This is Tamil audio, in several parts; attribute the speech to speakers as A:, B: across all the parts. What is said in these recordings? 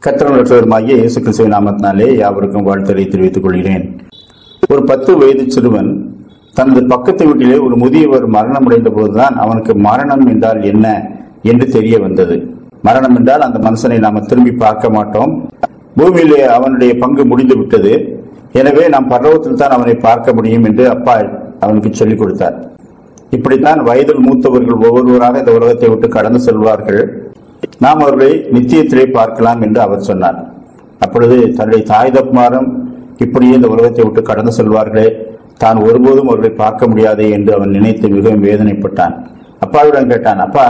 A: கத்திரமாகிய இயேசு கிறிஸ்துவின் நாமத்தினாலே யாவருக்கும் வாழ்த்தலை தெரிவித்துக் கொள்கிறேன் ஒரு பத்து வயது சிறுவன் தனது பக்கத்து வீட்டிலே ஒரு முதியவர் மரணமடைந்த போதுதான் அவனுக்கு மரணம் என்றால் என்ன என்று தெரிய வந்தது மரணம் என்றால் அந்த மனுஷனை நாம திரும்பி பார்க்க மாட்டோம் பூமியிலே அவனுடைய பங்கு முடிந்து விட்டது எனவே நாம் பரலோகத்தில் தான் அவனை பார்க்க முடியும் என்று அப்பா அவனுக்கு சொல்லிக் கொடுத்தார் இப்படித்தான் வயதில் மூத்தவர்கள் ஒவ்வொருவராக இந்த உலகத்தை விட்டு கடந்து செல்வார்கள் நாம் அவர்களை நித்தியத்திலே பார்க்கலாம் என்று அவர் சொன்னார் அப்பொழுது தன்னுடைய தாய் தப்புமாரும் இப்படியே இந்த உலகத்தை விட்டு கடந்து செல்வார்களே தான் ஒருபோதும் அவர்களை பார்க்க முடியாதே என்று அவன் நினைத்து மிகவும் வேதனைப்பட்டான் அப்பாவிடம் கேட்டான் அப்பா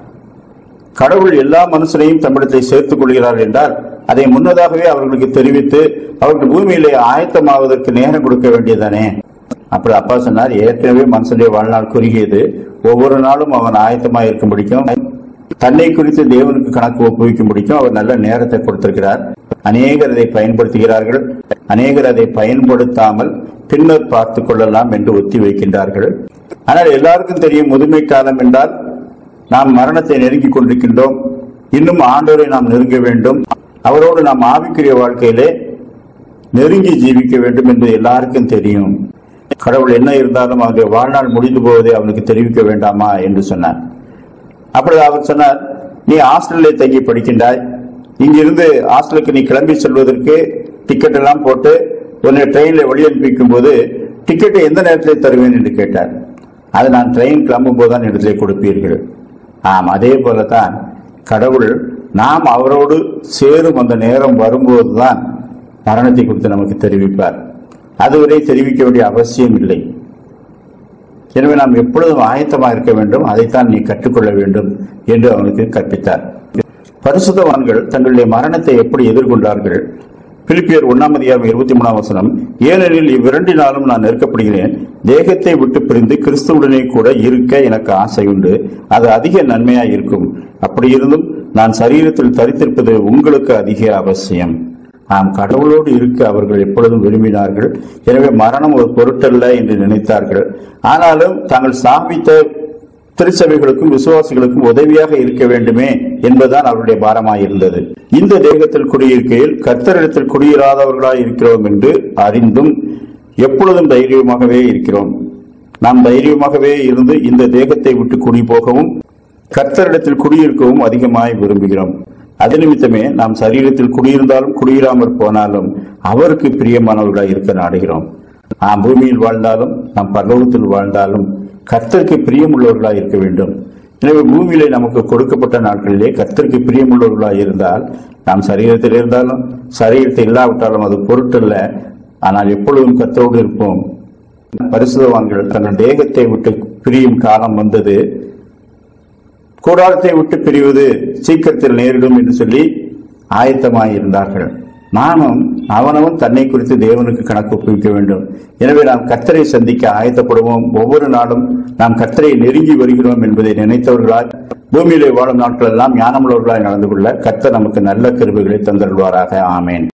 A: கடவுள் எல்லா மனுஷனையும் தம்மிடத்தை சேர்த்துக் கொள்கிறார் என்றால் அதை முன்னதாகவே அவர்களுக்கு தெரிவித்து அவர்கள் பூமியிலே ஆயத்தமாவதற்கு நேரம் கொடுக்க வேண்டியதானே அப்படி அப்பா சொன்னார் ஏற்கனவே மனுஷனுடைய வாழ்நாள் குறுகியது ஒவ்வொரு நாளும் அவன் ஆயத்தமாக இருக்க முடிக்கும் தன்னை குறித்து தேவனுக்கு கணக்கு ஒப்புவிக்க முடிக்கும் அவர் நல்ல நேரத்தை கொடுத்திருக்கிறார் அநேகர் அதை பயன்படுத்துகிறார்கள் அநேகர் அதை பயன்படுத்தாமல் பின்னர் பார்த்துக் கொள்ளலாம் என்று ஒத்தி வைக்கின்றார்கள் ஆனால் எல்லாருக்கும் தெரியும் முதுமை காலம் என்றால் நாம் மரணத்தை நெருங்கிக் கொண்டிருக்கின்றோம் இன்னும் ஆண்டவரை நாம் நெருங்க வேண்டும் அவரோடு நாம் ஆவிக்குரிய வாழ்க்கையிலே நெருங்கி ஜீவிக்க வேண்டும் என்று எல்லாருக்கும் தெரியும் கடவுள் என்ன இருந்தாலும் அவனுடைய வாழ்நாள் முடிந்து போவதை அவனுக்கு தெரிவிக்க வேண்டாமா என்று சொன்னார் அப்பொழுது அவர் சொன்னார் நீ ஹாஸ்டலில் தங்கி படிக்கின்றாய் இங்கிருந்து ஹாஸ்டலுக்கு நீ கிளம்பி செல்வதற்கு டிக்கெட் எல்லாம் போட்டு உன்னை ட்ரெயினில் வழி அனுப்பிக்கும் போது டிக்கெட்டை எந்த நேரத்தில் தருவேன் என்று கேட்டார் அது நான் ட்ரெயின் கிளம்பும் போதுதான் இடத்திலே கொடுப்பீர்கள் ஆம் அதே போலதான் கடவுள் நாம் அவரோடு சேரும் அந்த நேரம் வரும்போதுதான் மரணத்தை குறித்து நமக்கு தெரிவிப்பார் அதுவரை தெரிவிக்க வேண்டிய அவசியம் இல்லை எனவே நாம் எப்பொழுதும் ஆயத்தமாக இருக்க வேண்டும் அதைத்தான் நீ கற்றுக்கொள்ள வேண்டும் என்று அவனுக்கு கற்பித்தார் பரிசுத்தவான்கள் தங்களுடைய மரணத்தை எப்படி எதிர்கொண்டார்கள் பிலிப்பியர் ஒன்னாம் அதிகாரம் இருபத்தி மூணாம் வசனம் ஏனெனில் இவ்விரண்டினாலும் நான் நெருக்கப்படுகிறேன் தேகத்தை விட்டு பிரிந்து கிறிஸ்துவுடனே கூட இருக்க எனக்கு ஆசை உண்டு அது அதிக நன்மையாய் இருக்கும் அப்படி இருந்தும் நான் சரீரத்தில் தரித்திருப்பது உங்களுக்கு அதிக அவசியம் நாம் கடவுளோடு இருக்க அவர்கள் எப்பொழுதும் விரும்பினார்கள் எனவே மரணம் ஒரு பொருட்டல்ல என்று நினைத்தார்கள் ஆனாலும் தாங்கள் ஸ்தாபித்த திருச்சபைகளுக்கும் விசுவாசிகளுக்கும் உதவியாக இருக்க வேண்டுமே என்பதுதான் அவருடைய பாரமாயிருந்தது இந்த தேகத்தில் குடியிருக்கையில் கர்த்தரிடத்தில் குடியிராதவர்களாய் இருக்கிறோம் என்று அறிந்தும் எப்பொழுதும் தைரியமாகவே இருக்கிறோம் நாம் தைரியமாகவே இருந்து இந்த தேகத்தை விட்டு குடி போகவும் கர்த்தரிடத்தில் குடியிருக்கவும் அதிகமாய் விரும்புகிறோம் அது நிமித்தமே நாம் சரீரத்தில் குடியிருந்தாலும் குடியிராமற் போனாலும் அவருக்கு பிரியமானவர்களாய் இருக்க நாடுகிறோம் நாம் பூமியில் வாழ்ந்தாலும் நாம் பரலோகத்தில் வாழ்ந்தாலும் கர்த்தருக்கு பிரியமுள்ளவர்களாய் இருக்க வேண்டும் எனவே பூமியிலே நமக்கு கொடுக்கப்பட்ட நாட்களிலே கர்த்தருக்கு பிரியமுள்ளவர்களாய் இருந்தால் நாம் சரீரத்தில் இருந்தாலும் சரீரத்தில் இல்லாவிட்டாலும் அது பொருட்டல்ல ஆனால் எப்பொழுதும் கர்த்தரோடு இருப்போம் பரிசுதவான்கள் தங்கள் தேகத்தை விட்டு பிரியும் காலம் வந்தது கூடாரத்தை விட்டு பிரிவது சீக்கிரத்தில் நேரிடும் என்று சொல்லி ஆயத்தமாய் இருந்தார்கள் நானும் அவனவன் தன்னை குறித்து தேவனுக்கு கணக்கு ஒப்புவிக்க வேண்டும் எனவே நாம் கர்த்தரை சந்திக்க ஆயத்தப்படுவோம் ஒவ்வொரு நாளும் நாம் கர்த்தரை நெருங்கி வருகிறோம் என்பதை நினைத்தவர்களாய் பூமியிலே வாழும் நாட்கள் எல்லாம் ஞானமுள்ளவர்களாய் நடந்து கொள்ள கர்த்தர் நமக்கு நல்ல கருவிகளை தந்தருள்வாராக ஆமேன்